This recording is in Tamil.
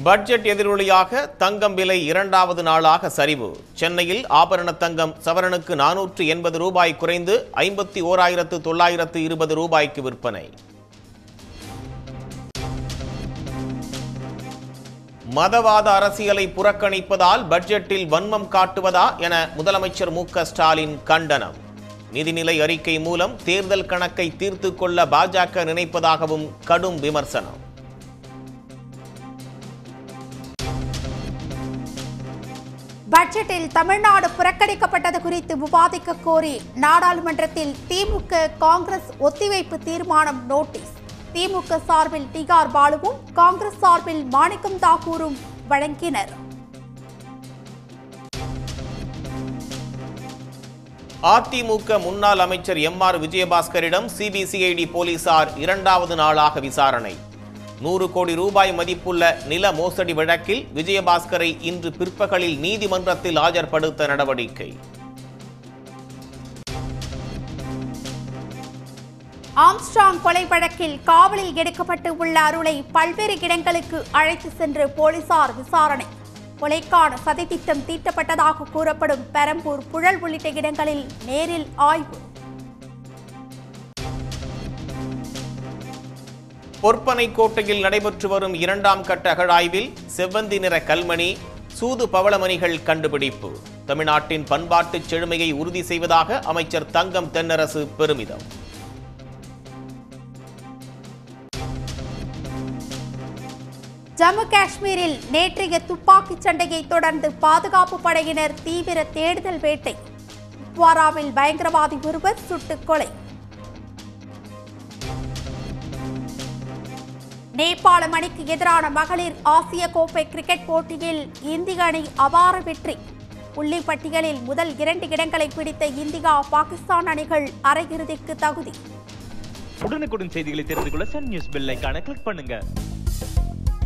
பட்ஜெட் எதிரொலியாக தங்கம் விலை இரண்டாவது நாளாக சரிவு சென்னையில் ஆபரண தங்கம் சவரனுக்கு நானூற்று எண்பது ரூபாய் குறைந்து ஐம்பத்தி ஓராயிரத்து தொள்ளாயிரத்து இருபது ரூபாய்க்கு விற்பனை மதவாத அரசியலை புறக்கணிப்பதால் பட்ஜெட்டில் வன்மம் காட்டுவதா என முதலமைச்சர் மு க ஸ்டாலின் கண்டனம் நிதிநிலை அறிக்கை மூலம் தேர்தல் கணக்கை தீர்த்து கொள்ள பாஜக நினைப்பதாகவும் கடும் விமர்சனம் பட்ஜெட்டில் தமிழ்நாடு புறக்கணிக்கப்பட்டது குறித்து விவாதிக்க கோரி நாடாளுமன்றத்தில் திமுக காங்கிரஸ் ஒத்திவைப்பு தீர்மானம் நோட்டீஸ் திமுக சார்பில் டி ஆர் பாலுவும் காங்கிரஸ் சார்பில் மாணிக்கம் தாக்கூரும் வழங்கினர் அதிமுக முன்னாள் அமைச்சர் எம் ஆர் விஜயபாஸ்கரிடம் சிபிசிஐடி போலீசார் இரண்டாவது நாளாக விசாரணை நூறு கோடி ரூபாய் மதிப்புள்ள நில மோசடி வழக்கில் விஜயபாஸ்கரை இன்று பிற்பகலில் நீதிமன்றத்தில் ஆஜர்படுத்த நடவடிக்கை ஆம்ஸ்ட்ராங் கொலை வழக்கில் காவலில் எடுக்கப்பட்டு உள்ள அருளை பல்வேறு இடங்களுக்கு அழைத்து சென்று போலீசார் விசாரணை கொலைக்கான சதித்திட்டம் தீட்டப்பட்டதாக கூறப்படும் பெரம்பூர் புழல் உள்ளிட்ட இடங்களில் நேரில் ஆய்வு பொற்பனை கோட்டையில் நடைபெற்று வரும் இரண்டாம் கட்ட அகழாய்வில் செவ்வந்தி நிற கல்மணி சூது பவளமணிகள் கண்டுபிடிப்பு தமிழ்நாட்டின் பண்பாட்டு செழுமையை உறுதி செய்வதாக அமைச்சர் தங்கம் தென்னரசு பெருமிதம் ஜம்மு காஷ்மீரில் நேற்றைய துப்பாக்கிச் சண்டையை தொடர்ந்து பாதுகாப்பு படையினர் தீவிர தேடுதல் வேட்டை குப்வாராவில் பயங்கரவாதி ஒருவர் சுட்டுக் கொலை நேபாளம் அணிக்கு எதிரான மகளிர் ஆசிய கோப்பை கிரிக்கெட் போட்டியில் இந்திய அணி அபார வெற்றி புள்ளி பட்டியலில் முதல் இரண்டு இடங்களை பிடித்த இந்தியா பாகிஸ்தான் அணிகள் அரையிறுதிக்கு தகுதி உடனுக்குடன் செய்திகளை தெரிந்து கொள்ள சன் நியூஸ் பெல் ஐகானை கிளிக் பண்ணுங்க